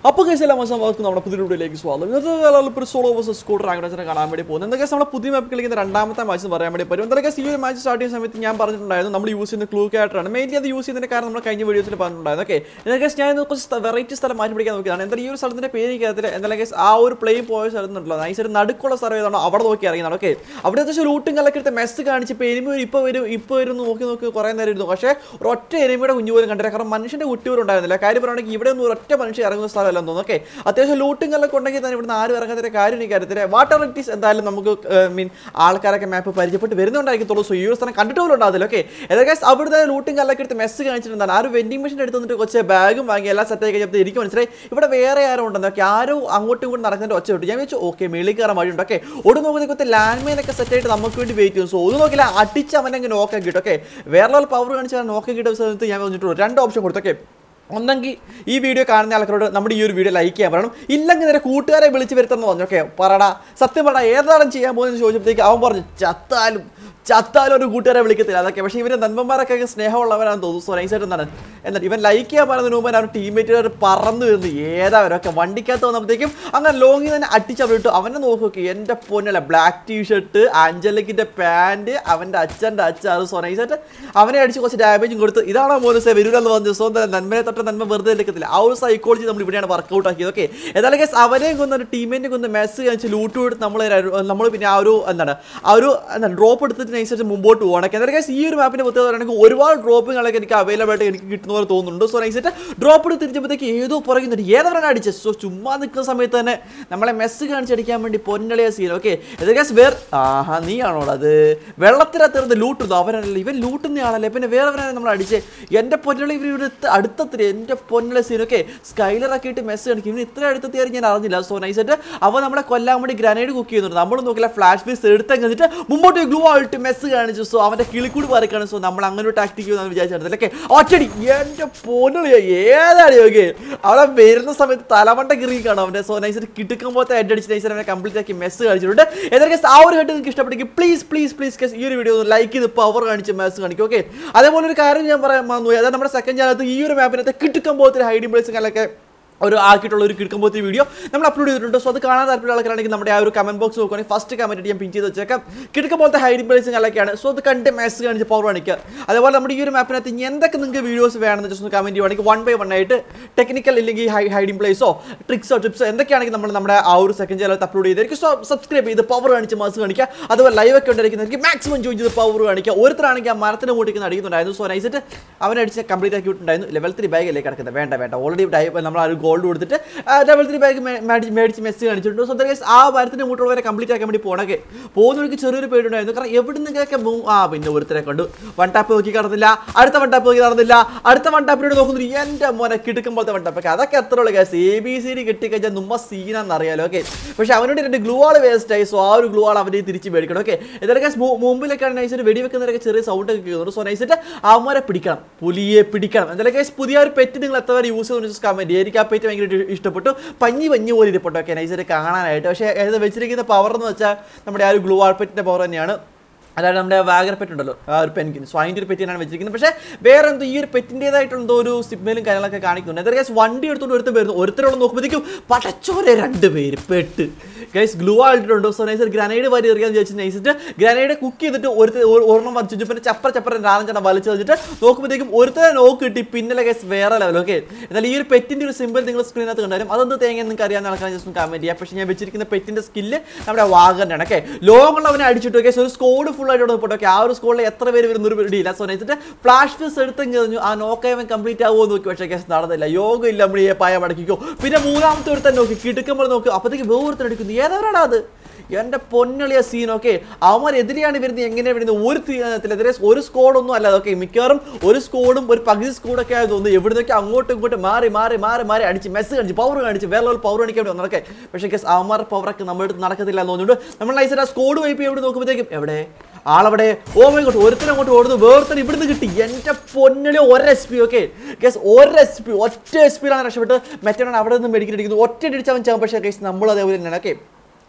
അപ്പോൾ കേസ് എല്ലാ മാസം അവർക്ക് നമ്മുടെ പുതിയ വീഡിയോയിലേക്ക് സ്വാഗതം ഇന്നത്തെ കാലത്തിൽ ഇപ്പോൾ സോളോ വേഴ്സസ് സ്കൂട്ടർ റാങ്ക് കാണാൻ വേണ്ടി പോകുന്നത് എന്തൊക്കെ നമ്മുടെ പുതിയ മാപ്പ് കളിക്കുന്ന രണ്ടാമത്തെ മാച്ച് എന്ന് പറയാൻ വേണ്ടി പറ്റും എന്തൊക്കെ ഈ ഒരു മാച്ച് സ്റ്റാർട്ട് ചെയ്യുന്ന സമയത്ത് ഞാൻ പറഞ്ഞിട്ടുണ്ടായിരുന്നു നമ്മൾ യൂസ് ചെയ്യുന്ന ക്ലൂ ക്യാരക്ടറാണ് മെയിൻലി അത് യൂസ് ചെയ്യുന്നതിന്റെ കാരണം നമ്മൾ കഴിഞ്ഞ വീഡിയോസിൽ പറഞ്ഞിട്ടുണ്ടായിരുന്നു ഓക്കെ എന്തൊക്കെ ഞാൻ ഇന്ന് കുറച്ച് വെറൈറ്റി സ്ഥലം മാറ്റി പിടിക്കാൻ നോക്കിയതാണ് എന്തായാലും ഈ ഒരു സ്ഥലത്തിന്റെ പേര് കേരളത്തിൽ എന്തെങ്കിലും ആ ഒരു പ്ലെയിൻ പോയ സ്ഥലത്തുണ്ടല്ലോ നൈസ് നടുക്കുള്ള സ്ഥലം ഏതാണോ അവിടെ നോക്കി ഇറങ്ങിയതാണ് ഓക്കെ അവിടെ അത്യാവശ്യം ലൂട്ടും കലക്കെടുത്ത് മെസ്സ് കാണിച്ച് ഇപ്പോൾ എനിമി ഇപ്പോൾ വരും ഇപ്പോൾ വരും എന്ന് നോക്കി നോക്കി കുറേ നേരം ഇരുന്നു പക്ഷേ ഒരൊറ്റ എനിമിയുടെ കുഞ്ഞു പോലും കണ്ടില്ല കാരണം മനുഷ്യന്റെ കുട്ടി പോലും ഉണ്ടായിരുന്നില്ല കാര്യം പറയുകയാണെങ്കിൽ ഇവിടെ ഒന്നും ഒരൊറ്റ മനുഷ്യൻ ഇറങ്ങുന്ന സ്ഥലമല്ലെന്ന് തോന്നുന്നു ഓക്കെ അത്യാവശ്യം ലൂട്ടും കല്ലൊക്കെ ഉണ്ടെങ്കിൽ തന്നെ ഇവിടുന്ന് ആരും ഇറങ്ങാത്ത കാര്യം എനിക്ക് അറിയത്തില്ല വാട്ടർ ഇറ്റീസ് എന്തായാലും നമുക്ക് മീൻ ആൾക്കാരൊക്കെ മാപ്പ് പരിചയപ്പെട്ട് വരുന്നുണ്ടായിരിക്കത്തുള്ളൂ സോ ഈ ഒരു സ്ഥലം കണ്ടിട്ട് പോലും ഉണ്ടാവില്ല ഓക്കെ ഏതൊക്കെ അവിടുത്തെ ലൂട്ടും കല്ലൊക്കെ എടുത്ത് മെസ്സ് കാണിച്ചിട്ടുണ്ടാണ് ആ ഒരു വെൻഡിങ് മെഷീൻ എടുത്ത് വന്നിട്ട് കുറച്ച് ബാഗും വാങ്ങി എല്ലാം സെറ്റ് ആയി കഴിഞ്ഞപ്പോൾ എനിക്ക് മനസ്സിലായി ഇവിടെ വേറെ ആരും ഉണ്ടെന്ന് ഓക്കെ ആരും അങ്ങോട്ടും ഇങ്ങോട്ടും നടക്കുന്നതിന്റെ ഒച്ച വിട്ടു ഞാൻ വെച്ചു ഓക്കെ മേളിൽ കയറാൻ വഴിയുണ്ട് ഓക്കെ ഒടു നോക്കുന്നതിനകത്ത് ലാൻഡ് മൈൻ ഒക്കെ സെറ്റ് ആയിട്ട് നമുക്ക് വേണ്ടി വെയിറ്റ് ചെയ്യും സോ ഒന്ന് നോക്കില്ല അടിച്ച് അവനെ നോക്കാൻ കിട്ടും ഓക്കെ വേറെ ലെവൽ പവർ കാണിച്ചാൽ നോക്കാൻ കിട്ടുന്ന സമയത്ത് ഞാൻ പറഞ്ഞിട്ടുള്ളൂ രണ്ട് ഓപ്ഷൻ കൊടുത്തു ഓക്കെ ഒന്നെങ്കിൽ ഈ വീഡിയോ കാണുന്ന ആൾക്കാരോട് നമ്മുടെ ഈ ഒരു വീഡിയോ ലൈക്ക് ചെയ്യാൻ പറയണം ഇല്ലെങ്കിൽ നേരെ കൂട്ടുകാരെ വിളിച്ച് വരുത്തുന്ന പറഞ്ഞു ഓക്കെ പറടാ സത്യം പറടാ ഏതാണ് ചെയ്യാൻ പോകുന്നത് ചോദിച്ചപ്പോഴത്തേക്ക് അവൻ പറഞ്ഞു ചത്താലും ചത്താലും ഒരു കൂട്ടുകാരെ വിളിക്കത്തില്ല അതൊക്കെ പക്ഷേ ഇവരെ നന്മന്മാരൊക്കെ സ്നേഹമുള്ളവരാണെന്ന് തോന്നുന്നു സോ നൈസായിട്ട് എന്താണ് എന്നിട്ട് ഇവൻ ലൈക്ക് ചെയ്യാൻ പറയുന്നതിന് മുമ്പ് അവർ ടീമേറ്റുകാർ പറന്നു വരുന്നു ഏതാ അവരൊക്കെ വണ്ടിക്കകത്ത് വന്നപ്പോഴത്തേക്കും അങ്ങനെ ലോങ്ങിൽ തന്നെ അടിച്ച് അവിടെ ഇട്ടു അവനെ നോക്കി എൻ്റെ പൊന്നല്ല ബ്ലാക്ക് ടീഷർട്ട് ആഞ്ചലിക്കിൻ്റെ പാൻറ് അവൻ്റെ അച്ഛൻ്റെ അച്ഛൻ അത് സോ നൈസായിട്ട് അവനെ അടിച്ച് കുറച്ച് ഡാമേജും കൊടുത്ത് ഇതാണോ മോനസേ വരൂലെന്ന് പറഞ്ഞു സോ എന്താ നന്മനെ തൊട്ട് നന്മ വെറുതെ എടുക്കത്തില്ല ആ ഒരു സൈക്കോളജി നമ്മൾ ഇവിടെയാണ് വർക്കൗട്ട് ആക്കിയത് ഓക്കെ ഏതായാലും guys അവനെയും കൊന്ന് ഒരു ടീമിനെ കൊന്ന് മെസ്സ് കഴിച്ച് ലൂട്ട് കൊടുത്ത് നമ്മൾ നമ്മൾ പിന്നെ ആ ഒരു എന്താണ് ആ ഒരു എന്താണ് ഡ്രോപ്പ് എടുത്തിട്ട് നൈസായിട്ട് മുമ്പോട്ട് പോകണം എന്തായാലും guys ഈ ഒരു മാപ്പിന്റെ പ്രത്യേകത പറയുകയാണെങ്കിൽ ഒരുപാട് ഡ്രോപ്പുകളൊക്കെ എനിക്ക് അവൈലബിൾ ആയിട്ട് എനിക്ക് കിട്ടുന്ന പോലെ തോന്നുന്നുണ്ട് സോ നൈസായിട്ട് ഡ്രോപ്പ് എടുത്ത് തിരിച്ചപ്പോഴത്തേക്ക് ഏതോ പുറകുന്നുണ്ട് ഏതവരാണ് അടിച്ചത് സോ ചുമ്മാ നിൽക്കുന്ന സമയത്ത് തന്നെ നമ്മളെ മെസ്സ് കാണിച്ചടിക്കാൻ വേണ്ടി പൊന്നളിയ സീൻ ഓക്കെ എന്തായാലും guys വേർ ആഹാ നീ ആണോ അത് വെള്ളത്തിനകത്തിരുന്ന് ലൂട്ടുന്നു അവരല്ല ഇവൻ ലൂട്ടുന്ന ആളല്ലേ പിന്നെ വേറെ അവരാണ് നമ്മൾ അടിച്ചേ എൻ്റെ പൊന്നളി ഇവർ ഇവിടെ അടുത്തത്തിരി എൻ്റെ പൊന്നളി സീൻ ഓക്കെ സ്കൈലർ ആക്കിയിട്ട് മെസ്സ് കാണിക്കും ഇവന് ഇത്ര അടുത്തെത്തിയാലും ഞാൻ അറിഞ്ഞില്ല സോ നൈസായിട്ട് അവ നമ്മളെ കൊല്ലാൻ വേണ്ടി ഗ്രാനൈഡ് കുക്ക് ചെയ്യുന്നുണ്ട് നമ്മൾ നോക്കില്ല ഫ്ലാഷ് പീസ് എടുത്ത് കഴിഞ്ഞിട്ട് മുമ്പോട്ട് ഗ്ലൂ ആയിട്ട് മെസ്സ് കാണിച്ചു സോ അവൻ്റെ കിളിക്കൂടി പറക്കാണ് സോ നമ്മൾ അങ്ങനെ ഒരു ടാക്ടിക് എന്ന് വിചാരിച്ചിരുന്നില്ല ഓക്കെ ഒറ്റടി എൻ്റെ പൊന്നളിയോ ഏതാണ് ഓക്കെ അവിടെ വരുന്ന സമയത്ത് തലമണ്ട കിറി കാണും അവൻ്റെ സോ നൈസായിട്ട് കിട്ടുക്കാൻ പോലത്തെ ഹെഡ് അടിച്ച് നൈസായിട്ട് അവനെ കംപ്ലീറ്റ് ആക്കി മെസ്സ് കാണിച്ചിട്ടുണ്ട് ഏതൊക്കെ ആ ഒരു ഹെഡ് നിങ്ങൾക്ക് ഇഷ്ടപ്പെട്ടെങ്കിൽ പ്ലീസ് പ്ലീസ് പ്ലീസ് കേസ് ഈ ഒരു വീഡിയോ ഒന്ന് ലൈക്ക് ചെയ്ത് പവർ കാണിച്ച് മെസ്സ് കാണിക്കും ഓക്കെ അതേപോലെ ഒരു കാര്യം ഞാൻ പറയാൻ മറന്നു അതായത് നമ്മുടെ സെക്കൻഡ് ചാനത്ത് ഈ ഒരു മാപ്പിനകത്ത് കിട്ടുക്കാൻ പോലത്തെ ഹൈഡിംഗ് പ്ലേസും കാര്യങ്ങളൊക്കെ ഒരു ആക്കിയിട്ടുള്ള ഒരു കിടക്കുമ്പോഴത്തെ വീഡിയോ നമ്മൾ അപ്ലോഡ് ചെയ്തിട്ടുണ്ട് സോ അത് കാണാൻ താല്പര്യമുള്ള ആൾക്കാരാണെങ്കിൽ നമ്മുടെ ആ ഒരു കമന്റ് ബോക്സ് നോക്കുകയാണെങ്കിൽ ഫസ്റ്റ് കമന്റ് ഞാൻ പിൻ ചെയ്ത് വെച്ചേക്കാം കിടക്കുമ്പോഴത്തെ ഹൈഡിംഗ് പ്ലേസും കാര്യമൊക്കെയാണ് സോ അത് കണ്ട് മെസ്സ് കാണിച്ച് പവർ കാണിക്കുക അതേപോലെ നമ്മുടെ ഈ ഒരു മാപ്പിനകത്ത് ഇനി എന്തൊക്കെ നിങ്ങൾക്ക് വീഡിയോസ് വേണമെന്ന് ജസ്റ്റ് ഒന്ന് കമന്റ് ചെയ്യുവാണെങ്കിൽ വൺ ബൈ വൺ ആയിട്ട് ടെക്നിക്കൽ ഇല്ലെങ്കിൽ ഹൈ ഹൈഡിംഗ് പ്ലേസോ ട്രിക്സോ ടിപ്സോ എന്തൊക്കെയാണെങ്കിൽ നമ്മൾ നമ്മുടെ ആ ഒരു സെക്കൻഡ് ചാനൽ അപ്ലോഡ് ചെയ്തായിരിക്കും സോ സബ്സ്ക്രൈബ് ചെയ്ത് പവർ കാണിച്ച് മാസ് കാണിക്കുക അതുപോലെ ലൈവ് ഒക്കെ ഉണ്ടായിരിക്കുന്നതായിരിക്കും മാക്സിമം ജോയിൻ ചെയ്ത് പവർ കാണിക്കുക ഒരുത്തരാണെങ്കിൽ ആ മരത്തിന് മൂട്ടിക്കുന്ന അടിക്കുന്നുണ്ടായിരുന്നു സോ നൈസിട്ട് അവനടിച്ച് കംപ്ലീറ്റ് ആക്കി വിട്ടുണ്ടായിരുന്നു ലെവൽ ത്രീ ബാഗിലേക്ക് കിടക്കുന്നത് വേണ്ട വേണ്ട ഓൾറെഡി നമ്മൾ ആ ഒരു ഗോൾഡ് കൊടുത്തിട്ട് ലെവൽ ത്രീ ബാഗ് മേടിച്ച് മെസ്സ് കാണിച്ചിട്ടുണ്ട് സോ ദർ ആ മരത്തിന് മൂട്ടുള്ളവരെ കംപ്ലീറ്റ് ആക്കാൻ വേണ്ടി പോകണൊക്കെ പോകുന്നവർക്ക് ചെറിയൊരു പേടിയുണ്ടായിരുന്നു കാരണം എവിടെ നിന്നൊക്കെ ആ പിന്നെ ഒരുത്തരെ കണ്ടു വൺ ടാപ്പ് നോക്കി കടന്നില്ല അടുത്ത വൺ ടാപ്പ് നോക്കി നടന്നില്ല അടുത്ത വൺ ടാപ്പിനോട് നോക്കുന്നു എൻ്റെ മോനെ കിടക്കുമ്പോഴത്തെ വൺ ടാപ്പൊക്കെ അതൊക്കെ എത്ര ഉള്ള case A B C D കിട്ടിക്കഴിഞ്ഞാൽ നമ്മ സീനാന്ന് അറിയാലോ ഓക്കെ പക്ഷെ അവനോട് രണ്ട് ഗ്ലൂ ആൾ വേസ്റ്റ് ആയി സോ ആ ഒരു ഗ്ലൂ ആൾ അവനെ തിരിച്ച് മേടിക്കണം ഓക്കെ ഇതൊക്കെ മുമ്പിലൊക്കെ നൈസായിട്ട് വെടിവെക്കുന്നവരൊക്കെ ചെറിയ സൗണ്ട് ഒക്കെ കേൾക്കുന്നുണ്ട് സോ നൈസായിട്ട് അവന്മാരെ പിടിക്കണം പുലിയെ പിടിക്കണം എന്തായാലും കേസ് പുതിയ ഒരു പെറ്റ് നിങ്ങൾ എത്ര വരെ യൂസ് ചെയ്യുന്നു കമൻറ്റ് എനിക്ക് ആ പെറ്റ് ഭയങ്കര ഇഷ്ടപ്പെട്ടു പഞ്ഞി പഞ്ഞി പോലെ ഇരിപ്പട്ടോ ഒക്കെ നൈസായിട്ട് കാണാനായിട്ട് പക്ഷേ അത് വെച്ചിരിക്കുന്ന പവർ എന്ന് വെച്ചാൽ നമ്മുടെ ആ ഒരു ഗ്ലൂ ആൾ പെറ്റിൻ്റെ പവർ തന്നെയാണ് അതായത് നമ്മുടെ വാഗർ പെറ്റ് ഉണ്ടല്ലോ ആ ഒരു പെൻകിൻ സോ അതിൻ്റെ ഒരു പെറ്റിനാണ് വെച്ചിരിക്കുന്നത് പക്ഷേ വേറെ എന്തോ ഈ ഒരു പെറ്റിൻ്റെതായിട്ടുള്ള എന്തോ ഒരു സിഗ്നലും കാര്യങ്ങളൊക്കെ കാണിക്കുന്നുണ്ട് എന്താ ഗൈസ് വണ്ടി എടുത്തുകൊണ്ട് ഒരുത്തം വരുന്നു ഒരുത്തരോട് നോക്കുമ്പോഴത്തേക്കും പടച്ചോരെ രണ്ട് പേര് പെട്ട് ഗൈസ് ഗ്ലൂ ആയിട്ടുണ്ട് സോ നൈസ് ഗ്രനൈഡ് വരി എറിയാന്ന് വിചാരിച്ച് നൈസിട്ട് ഗ്രനൈഡ് കുക്ക് ചെയ്തിട്ട് ഒരു ഒരെണ്ണം വരച്ചു പിന്നെ ചപ്പറ ചപ്പറ നാലഞ്ചെണ്ണം വലിച്ചു വെച്ചിട്ട് നോക്കുമ്പോഴത്തേക്കും ഒരുത്തരെ നോക്ക് കിട്ടി പിന്നിലെ ഗൈസ് വേറെ ലെവൽ ഓക്കെ എന്നാൽ ഈ ഒരു പെറ്റിൻ്റെ ഒരു സിമ്പിൾ നിങ്ങൾ സ്ക്രീനകത്ത് കണ്ടാലും അതെന്ത് തേങ്ങ നിങ്ങൾക്ക് അറിയാവുന്ന ആൾക്കാരെ ജസ്റ്റ് കമൻറ്റ് ചെയ്യാം പക്ഷേ ഞാൻ വെച്ചിരിക്കുന്ന പെറ്റിൻ്റെ സ്കില്ല് നമ്മുടെ വാഗറിനാണ് ഓക്കെ ലോങ്ങുള്ള അവനെ അടിച്ചിട്ട് ഗൈസ് ഒരു സ്കോഡ് ഫുൾ ആയിട്ട് പോട്ടെ ഓക്കെ ആ ഒരു സ്കോളിൽ എത്ര പേര് വരുന്ന ഒരു പിടിയില്ല സോ നൈസിട്ട് ഫ്ലാഷ് ഫീസ് എടുത്തും കഴിഞ്ഞു ആ നോക്കവൻ കംപ്ലീറ്റ് ആവുമോ നോക്കി പക്ഷേ കേസ് നടന്നില്ല യോഗം ഇല്ല നമ്മൾ ഈ പായ മടക്കിക്കോ പിന്നെ മൂന്നാമത്തെ ഒരുത്തൻ നോക്കി കിടക്കുമ്പോൾ നോക്കി അപ്പോഴത്തേക്ക് വേറൊരുത്തൻ എടുക്കുന്നു ഏതവരാടാ അത് എൻ്റെ പൊന്നളിയ സീൻ ഓക്കെ അവന്മാർ എതിരെയാണ് വരുന്നത് എങ്ങനെയാണ് വരുന്നത് ഒരു തീരത്തിലെതിരെ ഒരു സ്കോഡൊന്നും അല്ല ഓക്കെ മിക്കവാറും ഒരു സ്കോഡും ഒരു പകുതി സ്കോഡൊക്കെ ആയത് തോന്നുന്നു എവിടുന്നൊക്കെ അങ്ങോട്ടും ഇങ്ങോട്ടും മാറി മാറി മാറി മാറി അടിച്ച് മെസ്സ് കാണിച്ച് പവർ കാണിച്ച് വേറെ ലെവൽ പവർ കാണിക്കാൻ വേണ്ടി നടക്കെ പക്ഷേ കേസ് അവന്മാർ പവറൊക്കെ നമ്മുടെ അടുത്ത് നടക്കത്തില്ല എന്ന് തോന്നുന്നുണ്ട് നമ്മൾ നൈസായിട്ട് ആ സ്കോഡ് വൈപ്പ് എവിടെ നോക്കുമ്പോഴത്തേക്കും എവിടെ ആളവിടെ ഓ മൈ ഗോട്ട് ഒരുത്തരം അങ്ങോട്ട് ഓടുന്നു വേർത്തൻ ഇവിടുന്ന് കിട്ടി എൻ്റെ പൊന്നളി ഒരു എസ് പി ഓക്കെ കേസ് ഒരു എസ് പി ഒറ്റ എസ് പിയിലാണ് രക്ഷപ്പെട്ട് മറ്റേ അവിടെ നിന്ന് മെഡിക്കൽ അടിക്കുന്നത് ഒറ്റ അടിച്ചവൻ ചാകും പക്ഷേ കേസ് നമ്മൾ അതേപോലെ തന്നെയാണ് ഓക്കെ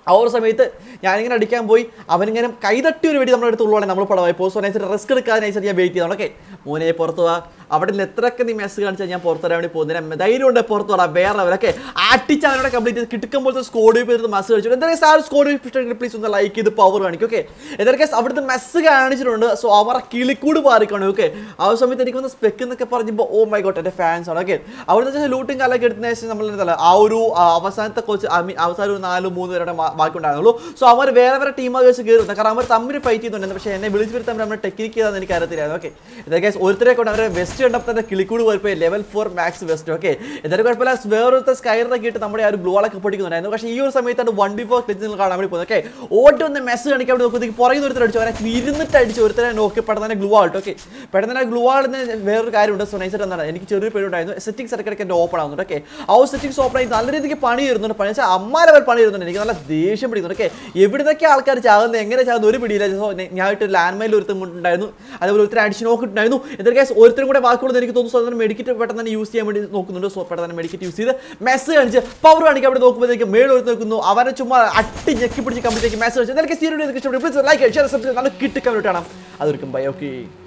ആ ഒരു സമയത്ത് ഞാനിങ്ങനെ അടിക്കാൻ പോയി അവനിങ്ങനെ കൈതട്ടി ഒരു വെടി നമ്മുടെ അടുത്ത് ഉള്ളതാണ് നമ്മൾ പടമായി പോസ്റ്റ് നൈസർ റിസ്ക് എടുക്കാതെ നൈസർ ഞാൻ വെയിറ്റ് ചെയ്യണം ഓക്കെ മോനെ പുറത്ത് വാ അവിടെ നിന്ന് എത്രയൊക്കെ നീ മെസ്സ് കാണിച്ചാൽ ഞാൻ പുറത്തു വരാൻ വേണ്ടി പോകുന്നതിന് ധൈര്യം ഉണ്ട് പുറത്തു വിടാം വേറെ അവരൊക്കെ ആട്ടിച്ച് അവനോട് കംപ്ലീറ്റ് ചെയ്ത് കിട്ടുമ്പോഴത്തെ സ്കോഡ് ചെയ്ത് മെസ്സ് കാണിച്ചു എന്തായാലും ആ ഒരു സ്കോഡ് പ്ലീസ് ഒന്ന് ലൈക്ക് ചെയ്ത് പവർ കാണിക്കും ഓക്കെ എന്തായാലും അവിടുത്തെ മെസ്സ് കാണിച്ചിട്ടുണ്ട് സോ അവർ കിളിക്കൂട് പാറിക്കണം ഓക്കെ ആ ഒരു സമയത്ത് എനിക്ക് വന്ന് സ്പെക്ക് എന്നൊക്കെ പറഞ്ഞപ്പോൾ ഓ മൈ ഗോട്ട് എൻ്റെ ഫാൻസ് ആണ് ഓക്കെ അവിടുന്ന് ലൂട്ടും കാലൊക്കെ എടുത്തതിന് ശേഷം നമ്മൾ എന്തല്ല ആ ഒരു ആ, അവസാനത്തെ കോച്ച് അവസാനം ഒരു നാല് മൂന്ന് പേരുടെ മാ- ബാക്കി ഉണ്ടായിരുന്നുള്ളൂ സോ അവർ വേറെ വേറെ ടീമായി വെച്ച് കയറുന്നത് കാരണം അവർ തമ്മിൽ ഫൈറ്റ് ചെയ്യുന്നുണ്ട് പക്ഷേ എന്നെ വിളിച്ച് വരുത്താൻ നമ്മൾ ടെക്നിക്ക് ചെയ്താൽ എനിക്ക് അറിയത്തില്ലായിരുന്നു ഓക്കെ ഇതൊക്കെ ഒരുത്തരെ കൊണ്ട് അവരെ വെസ്റ്റ് കണ്ടപ്പോൾ തന്നെ കിളിക്കൂട് പോയപ്പോൾ level four max vest okay എന്തായാലും കുഴപ്പമില്ല വേറൊരുത്ത സ്കൈറിനൊക്കെ ഇട്ട് നമ്മുടെ ആ ഒരു ഗ്ലൂ ആളൊക്കെ പൊടിക്കുന്നുണ്ടായിരുന്നു പക്ഷേ ഈ ഒരു സമയത്താണ് വൺ ബി ഫോർ ക്ലിച്ച് നിങ്ങൾ കാണാൻ വേണ്ടി പോകുന്നത് ഓക്കെ ഓട്ട് ഒന്ന് മെസ്സ് കാണിക്കാൻ വേണ്ടി നോക്കുമ്പോഴത്തേക്ക് പുറകിൽ ഒരുത്തർ അടിച്ചു അവരെ ഇരുന്നിട്ട് അടിച്ച് ഒരുത്തരെ നോക്കി പെട്ടെന്ന് ഗ്ലൂ ആൾട്ട് ഓക്കെ പെട്ടെന്ന് ഗ്ലൂ ആളിന് വേറൊരു കാര്യമുണ്ട് സോ നൈസായിട്ട് എന്താണ് എനിക്ക് ചെറിയൊരു പേരുണ്ടായിരുന്നു സെറ്റിംഗ്സ് ഇടയ്ക്കിടയ്ക്ക് എൻ്റെ ഓപ്പൺ ആവുന്നുണ്ട് ഓക്കെ ആ ഒരു സെറ്റിംഗ്സ് ഓപ്പൺ ആയി നല്ല രീതിക്ക് പണി വരുന്നുണ്ട് പണി വെച്ചാൽ അമ്മ ലെവൽ പണി വരുന്നുണ്ട് എനിക്ക് നല്ല ദേഷ്യം പിടിക്കുന്നുണ്ട് ഓക്കെ എവിടുന്നൊക്കെ ആൾക്കാർ ചാകുന്നത് എങ്ങനെ ചാകുന്ന ഒരു പിടിയില്ല സോ ഞാനായിട്ട് ലാൻഡ് മൈനിൽ ഒരുത്തം കൊണ്ടുണ്ടായിരുന്നു അതേപോലെ ഒരുത്തരം അടിച്ച് നോക്കിയിട്ടുണ്ടായിരുന്നു എന്തൊക്കെ കേസ് ഒരുത്തരും കൂടെ ബാക്കിയുള്ളത് എനിക്ക് തോന്നുന്നു സോ മെഡിക്കറ്റ് പെട്ടെന്ന് തന്നെ യൂസ് ചെയ്യാൻ വേണ്ടി നോക്കുന്നുണ്ട് സോ പെട്ടെന്ന് തന്നെ മെഡിക്കറ്റ് യൂസ് ചെയ്ത് മെസ്സ് കാണിച്ച് പവർ കാണിക്കാൻ അവിടെ നോക്കുമ്പോഴത്തേക്ക് മേളിൽ ഒരുത്ത് നോക്കുന്നു അവനെ ചുമ്മാ അട്ടി ഞെക്കി പിടിച്ച് കമ്പിലേക്ക് മെസ്സ് കാണിച്ചു എന്തൊക്കെ സീരിയസ് ഇഷ്ടപ്പെട്ടു പ്ലീസ് ലൈക്ക് ഷെയർ സബ്സ്ക്രൈബ് നല്ല കിട്ടിക്കാൻ വേണ്ടിയിട്ടാണ് അതൊരിക്കും ബൈ ഓക്കെ